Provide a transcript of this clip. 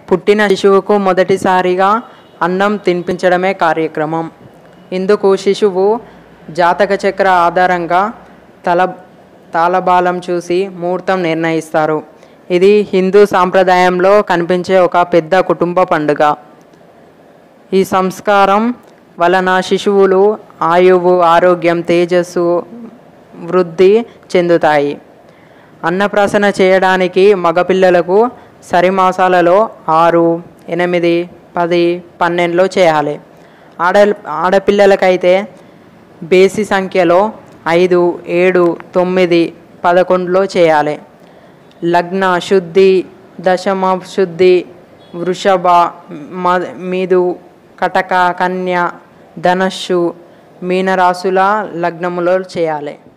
పుట్టిన శిశువుకు మొదటిసారిగా అన్నం తినిపించడమే కార్యక్రమం ఇందుకు శిశువు జాతక చక్ర ఆధారంగా తల తాళబాలం చూసి ముహూర్తం నిర్ణయిస్తారు ఇది హిందూ సాంప్రదాయంలో కనిపించే ఒక పెద్ద కుటుంబ పండుగ ఈ సంస్కారం వలన శిశువులు ఆయువు ఆరోగ్యం తేజస్సు వృద్ధి చెందుతాయి అన్నప్రాసన చేయడానికి మగపిల్లలకు సరిమాసాలలో ఆరు ఎనిమిది పది పన్నెండులో చేయాలి ఆడ ఆడపిల్లలకైతే బేసి సంఖ్యలో ఐదు ఏడు తొమ్మిది పదకొండులో చేయాలి లగ్న శుద్ధి దశమ శుద్ధి వృషభ మ- మీదు కటక కన్య ధనస్సు మీనరాశుల లగ్నములో చేయాలి